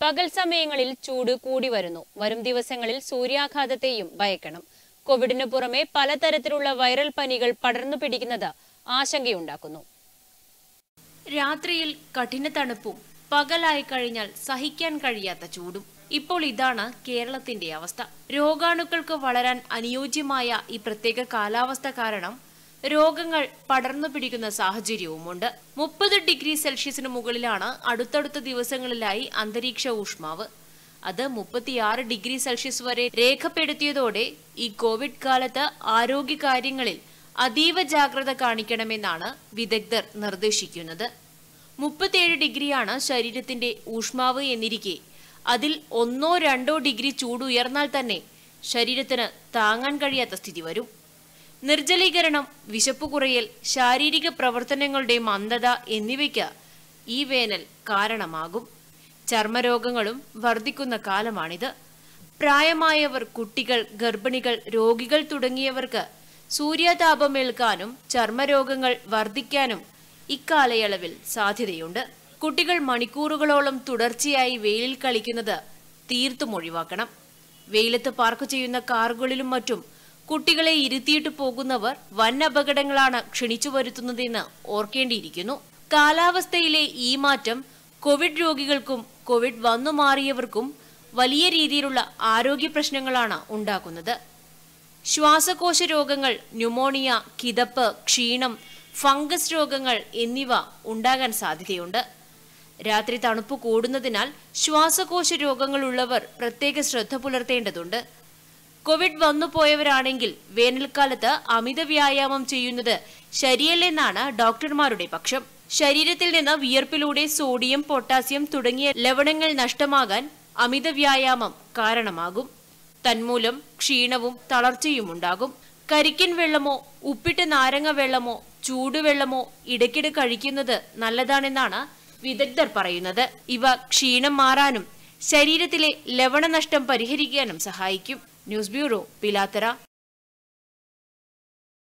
പകൽ സമയങ്ങളിൽ ചൂട് കൂടി വരുന്നു വരും ദിവസങ്ങളിൽ സൂര്യാഘാതത്തെയും ഭയക്കണം കോവിഡിന് പുറമെ പലതരത്തിലുള്ള വൈറൽ പനികൾ പടർന്നു പിടിക്കുന്നത് ആശങ്കയുണ്ടാക്കുന്നു രാത്രിയിൽ കഠിന തണുപ്പും പകലായി കഴിഞ്ഞാൽ സഹിക്കാൻ കഴിയാത്ത ചൂടും ഇപ്പോൾ ഇതാണ് കേരളത്തിന്റെ അവസ്ഥ രോഗാണുക്കൾക്ക് വളരാൻ അനുയോജ്യമായ ഈ പ്രത്യേക കാലാവസ്ഥ കാരണം രോഗങ്ങൾ പടർന്നു പിടിക്കുന്ന സാഹചര്യവുമുണ്ട് മുപ്പത് ഡിഗ്രി സെൽഷ്യസിന് മുകളിലാണ് അടുത്തടുത്ത ദിവസങ്ങളിലായി അന്തരീക്ഷ ഊഷ്മാവ് അത് മുപ്പത്തിയാറ് ഡിഗ്രി സെൽഷ്യസ് വരെ രേഖപ്പെടുത്തിയതോടെ ഈ കോവിഡ് കാലത്ത് ആരോഗ്യകാര്യങ്ങളിൽ അതീവ ജാഗ്രത കാണിക്കണമെന്നാണ് വിദഗ്ധർ നിർദ്ദേശിക്കുന്നത് മുപ്പത്തിയേഴ് ഡിഗ്രിയാണ് ശരീരത്തിന്റെ ഊഷ്മാവ് എന്നിരിക്കെ അതിൽ ഒന്നോ രണ്ടോ ഡിഗ്രി ചൂട് ഉയർന്നാൽ തന്നെ ശരീരത്തിന് താങ്ങാൻ കഴിയാത്ത സ്ഥിതി വരും നിർജ്ജലീകരണം വിശപ്പ് കുറയൽ ശാരീരിക പ്രവർത്തനങ്ങളുടെ മന്ദത എന്നിവയ്ക്ക് ഈ വേനൽ കാരണമാകും ചർമ്മരോഗങ്ങളും വർദ്ധിക്കുന്ന കാലമാണിത് പ്രായമായവർ കുട്ടികൾ ഗർഭിണികൾ രോഗികൾ തുടങ്ങിയവർക്ക് സൂര്യാതാപമേൽക്കാനും ചർമ്മരോഗങ്ങൾ വർദ്ധിക്കാനും ഇക്കാലയളവിൽ സാധ്യതയുണ്ട് കുട്ടികൾ മണിക്കൂറുകളോളം തുടർച്ചയായി വെയിലിൽ കളിക്കുന്നത് തീർത്തും ഒഴിവാക്കണം വെയിലത്ത് പാർക്ക് ചെയ്യുന്ന കാറുകളിലും മറ്റും കുട്ടികളെ ഇരുത്തിയിട്ട് പോകുന്നവർ വൻ അപകടങ്ങളാണ് ക്ഷണിച്ചു വരുത്തുന്നതെന്ന് ഓർക്കേണ്ടിയിരിക്കുന്നു കാലാവസ്ഥയിലെ ഈ മാറ്റം കോവിഡ് രോഗികൾക്കും കോവിഡ് വന്നു മാറിയവർക്കും വലിയ രീതിയിലുള്ള ആരോഗ്യ പ്രശ്നങ്ങളാണ് ഉണ്ടാക്കുന്നത് ശ്വാസകോശ രോഗങ്ങൾ ന്യൂമോണിയ കിതപ്പ് ക്ഷീണം ഫംഗസ് രോഗങ്ങൾ എന്നിവ ഉണ്ടാകാൻ സാധ്യതയുണ്ട് രാത്രി തണുപ്പ് കൂടുന്നതിനാൽ ശ്വാസകോശ രോഗങ്ങളുള്ളവർ പ്രത്യേക ശ്രദ്ധ പുലർത്തേണ്ടതുണ്ട് കോവിഡ് വന്നുപോയവരാണെങ്കിൽ വേനൽക്കാലത്ത് അമിത വ്യായാമം ചെയ്യുന്നത് ശരിയല്ലെന്നാണ് ഡോക്ടർമാരുടെ പക്ഷം ശരീരത്തിൽ നിന്ന് വിയർപ്പിലൂടെ സോഡിയം പൊട്ടാസ്യം തുടങ്ങിയ ലവണങ്ങൾ നഷ്ടമാകാൻ അമിത വ്യായാമം കാരണമാകും തന്മൂലം ക്ഷീണവും തളർച്ചയും ഉണ്ടാകും കരിക്കൻ വെള്ളമോ ഉപ്പിട്ട നാരങ്ങ വെള്ളമോ ചൂടുവെള്ളമോ ഇടയ്ക്കിടെ കഴിക്കുന്നത് നല്ലതാണെന്നാണ് വിദഗ്ധർ പറയുന്നത് ഇവ ക്ഷീണം മാറാനും ശരീരത്തിലെ ലവണനഷ്ടം പരിഹരിക്കാനും സഹായിക്കും ന്യൂസ് ബ്യൂറോ പിലാത്തറ